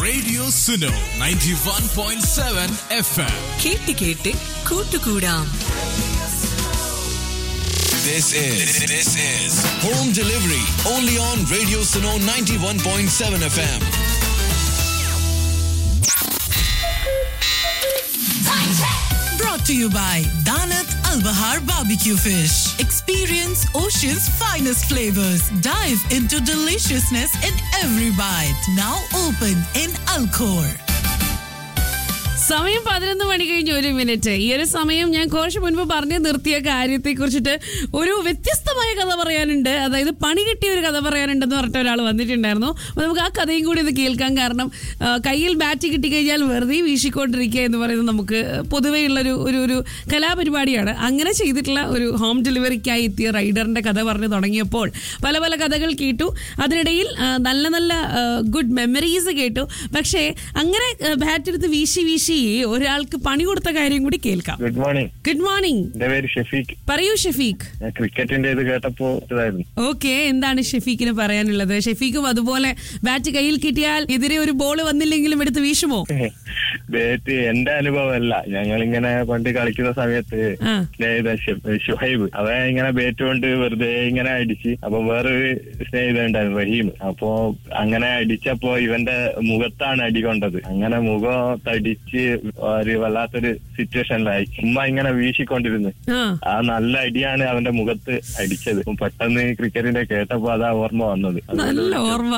Radio Suno 91.7 FM. കേട്ട് കേട്ട് കൂട്ടുകൂടാം This is this is home delivery only on Radio Suno 91.7 FM. brought to you by Danat Al Bahar Barbecue Fish. Experience ocean's finest flavors. Dive into deliciousness in every bite. Now open in Alcor. സമയം പതിനൊന്ന് മണി കഴിഞ്ഞ് ഒരു minute ഈ ഒരു സമയം ഞാൻ കുറച്ച് മുൻപ് പറഞ്ഞു നിർത്തിയ കാര്യത്തെ കുറിച്ചിട്ട് ഒരു വ്യത്യസ്തമായ കഥ പറയാനുണ്ട് അതായത് പണി കിട്ടിയ ഒരു കഥ പറയാനുണ്ടെന്ന് പറഞ്ഞിട്ട് ഒരാൾ വന്നിട്ടുണ്ടായിരുന്നു അപ്പൊ നമുക്ക് ആ കഥയും കൂടി ഒന്ന് കേൾക്കാൻ കാരണം ആ, കയ്യിൽ ബാറ്റ് കിട്ടിക്കഴിഞ്ഞാൽ വെറുതെ വീശിക്കൊണ്ടിരിക്കുക എന്ന് പറയുന്നത് നമുക്ക് പൊതുവേ ഉള്ളൊരു ഒരു ഒരു കലാപരിപാടിയാണ് അങ്ങനെ ചെയ്തിട്ടുള്ള ഒരു ഹോം ഡെലിവറിക്കായി എത്തിയ റൈഡറിന്റെ കഥ പറഞ്ഞു തുടങ്ങിയപ്പോൾ പല പല കഥകൾ കേട്ടു അതിനിടയിൽ ആ, നല്ല നല്ല ഗുഡ് മെമ്മറീസ് കേട്ടു പക്ഷേ അങ്ങനെ ബാറ്റ് എടുത്ത് വീശി വീശി ഒരാൾക്ക് പണി കൊടുത്ത കാര്യം കൂടി കേൾക്കാം ഗുഡ് മോർണിംഗ് ഗുഡ് മോർണിംഗ് എന്റെ പേര് ഷെഫീഖ് പറയൂ ഷെഫീഖ് ഞാൻ ക്രിക്കറ്റിന്റെ ഇത് കേട്ടപ്പോ ഇതായിരുന്നു ഓക്കെ എന്താണ് ഷെഫീഖിന് പറയാനുള്ളത് ഷെഫീഖും അതുപോലെ ബാറ്റ് കയ്യിൽ കിട്ടിയാൽ എതിരെ ഒരു ബോൾ വന്നില്ലെങ്കിലും എടുത്ത് വീശുമോ ബേറ്റ് എന്റെ അനുഭവമല്ല ഞങ്ങൾ ഇങ്ങനെ പണ്ട് കളിക്കുന്ന സമയത്ത് ആ. സ്നേഹിത ഷെ- ഷുഹൈബ് അവൻ ഇങ്ങനെ ബേറ്റ് കൊണ്ട് വെറുതെ ഇങ്ങനെ അടിച്ച് അപ്പൊ വേറൊരു സ്നേഹിത ഉണ്ടായിരുന്നു റഹീം അപ്പൊ അങ്ങനെ അടിച്ചപ്പോ ഇവന്റെ മുഖത്താണ് അടി കൊണ്ടത് അങ്ങനെ മുഖം തടിച്ച് ഒരു വല്ലാത്തൊരു സിറ്റുവേഷനിലായി ഉമ്മ ഇങ്ങനെ വീശിക്കൊണ്ടിരുന്നു ആ ആ നല്ല അടിയാണ് അവന്റെ മുഖത്ത് അടിച്ചത് അപ്പൊ പെട്ടെന്ന് ക്രിക്കറ്റിന്റെ കേട്ടപ്പോ അതാ ഓർമ്മ വന്നത് നല്ല ഓർമ്മ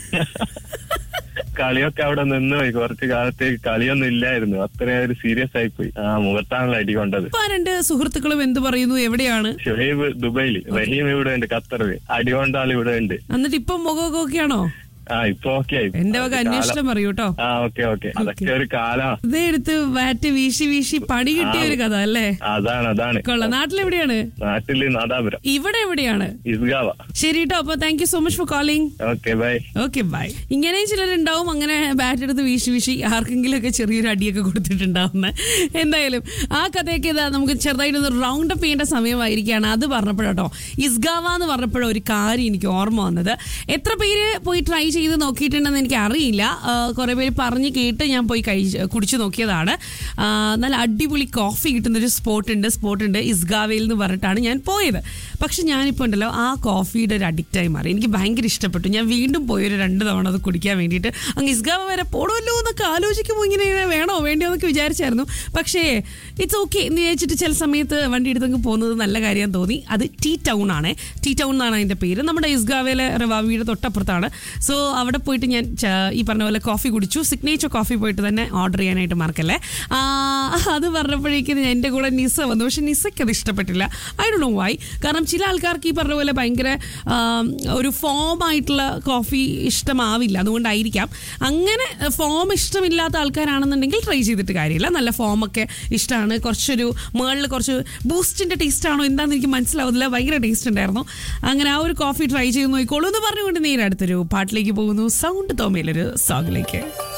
കളിയൊക്കെ അവിടെ നിന്ന് പോയി കുറച്ച് കാലത്തേക്ക് കളിയൊന്നും ഇല്ലായിരുന്നു അത്രയും ഒരു സീരിയസ് ആയി പോയി ആ മുഖത്താണല്ലോ അടി കൊണ്ടത് ഇപ്പൊ ആ രണ്ട് സുഹൃത്തുക്കളും എന്ത് പറയുന്നു എവിടെയാണ് ഷുഹൈബ് ദുബൈയിൽ റഹീം ഇവിടെ ഉണ്ട് ഖത്തറിൽ അടി കൊണ്ട ആൾ ഇവിടെ ഉണ്ട് എന്നിട്ട് ഇപ്പം മുഖമൊക്കെ ഒക്കെയാണോ ആ ഇപ്പൊ ഓക്കെ ആയി എന്റെ വക അന്വേഷണം അറിയൂ കേട്ടോ ആ ഓക്കെ ഓക്കെ അതൊക്കെ ഒരു കാലാ ഇതേ എടുത്ത് ബാറ്റ് വീശി വീശി പണി കിട്ടിയ ഒരു കഥ അല്ലേ അതാണ് അതാണ് കൊള്ളാം നാട്ടിലെവിടെയാണ് നാട്ടില് നാദാപുരം ഇവിടെ എവിടെയാണ് ഇസ്ഗാവ ശരി കേട്ടോ അപ്പൊ thank you so much for calling okay bye okay bye ഇങ്ങനെയും ചിലരുണ്ടാവും അങ്ങനെ ബാറ്റ് എടുത്ത് വീശി വീശി ആർക്കെങ്കിലും ഒക്കെ ചെറിയൊരു അടിയൊക്കെ കൊടുത്തിട്ടുണ്ടാവുന്ന എന്തായാലും ആ കഥയൊക്കെ ഇതാ നമുക്ക് ചെറുതായിട്ടൊന്ന് റൗണ്ട് അപ്പ് ചെയ്യേണ്ട സമയമായിരിക്കുകയാണ് അത് പറഞ്ഞപ്പോഴാട്ടോ ഇസ്ഗാവ എന്ന് പറഞ്ഞപ്പോഴോ ഒരു കാര്യം എനിക്ക് ഓർമ്മ വന്നത് എത്ര പേര് പോയി ട്രൈ ചെയ്ത് നോക്കിയിട്ടുണ്ടെന്ന് എനിക്ക് അറിയില്ല ആ, കുറെ പേര് പറഞ്ഞ് കേട്ട് ഞാൻ പോയി കഴിച്ച് കുടിച്ചു നോക്കിയതാണ് ആ, നല്ല അടിപൊളി കോഫി കിട്ടുന്ന ഒരു സ്പോട്ട് ഉണ്ട് സ്പോട്ട് ഉണ്ട് ഇസ്ഗാവയിൽ എന്ന് പറഞ്ഞിട്ടാണ് ഞാൻ പോയത് പക്ഷെ ഞാനിപ്പോൾ ഉണ്ടല്ലോ ആ കോഫിയുടെ ഒരു അഡിക്റ്റായി മാറി എനിക്ക് ഭയങ്കര ഇഷ്ടപ്പെട്ടു ഞാൻ വീണ്ടും പോയി ഒരു രണ്ട് തവണ അത് കുടിക്കാൻ വേണ്ടിയിട്ട് അങ്ങ് ഇസ്ഗാവ വരെ പോടുമല്ലോ എന്നൊക്കെ ആലോചിക്കുമ്പോൾ ഇങ്ങനെ ഇങ്ങനെ വേണോ വേണ്ടയോ എന്നൊക്കെ വിചാരിച്ചായിരുന്നു പക്ഷേ ഇറ്റ്സ് ഓക്കെ എന്ന് വിചാരിച്ചിട്ട് ചില സമയത്ത് വണ്ടി എടുത്തങ്ങ് പോകുന്നത് നല്ല കാര്യം തോന്നി അത് ടീ ടൗൺ ആണ് ടീ ടൗൺ എന്നാണ് അതിൻ്റെ പേര് നമ്മുടെ ഇസ്ഗാവയിലെ റവാവിയുടെ തൊട്ടപ്പുറത്താണ് സോ അവിടെ പോയിട്ട് ഞാൻ ച- ഈ പറഞ്ഞ പോലെ കോഫി കുടിച്ചു സിഗ്നേച്ചർ കോഫി പോയിട്ട് തന്നെ ഓർഡർ ചെയ്യാനായിട്ട് മറക്കല്ലേ ആ, അത് പറഞ്ഞപ്പോഴേക്കും എൻ്റെ കൂടെ നിസ വന്നു പക്ഷെ നിസയ്ക്ക് അത് ഇഷ്ടപ്പെട്ടില്ല ഐ ഡോ നോ വൈ കാരണം ചില ആൾക്കാർക്ക് ഈ പറഞ്ഞ പോലെ ഭയങ്കര ആ, ഒരു ഫോം ആയിട്ടുള്ള കോഫി ഇഷ്ടമാവില്ല അതുകൊണ്ടായിരിക്കാം അങ്ങനെ ഫോം ഇഷ്ടമില്ലാത്ത ആൾക്കാരാണെന്നുണ്ടെങ്കിൽ ട്രൈ ചെയ്തിട്ട് കാര്യമില്ല നല്ല ഫോമൊക്കെ ഇഷ്ടമാണ് കുറച്ചൊരു മേളിൽ കുറച്ച് ബൂസ്റ്റിന്റെ ടേസ്റ്റ് ആണോ എന്താണെന്ന് എനിക്ക് മനസ്സിലാവുന്നില്ല ഭയങ്കര ടേസ്റ്റ് ഉണ്ടായിരുന്നു അങ്ങനെ ആ ഒരു കോഫി ട്രൈ ചെയ്ത് നോക്കിക്കോളൂ എന്ന് പറഞ്ഞുകൊണ്ട് നേരെ അടുത്തൊരു പാട്ടിലേക്ക് പോകുന്നു സൗണ്ട് തോമയിലൊരു സോങ്ങിലേക്ക്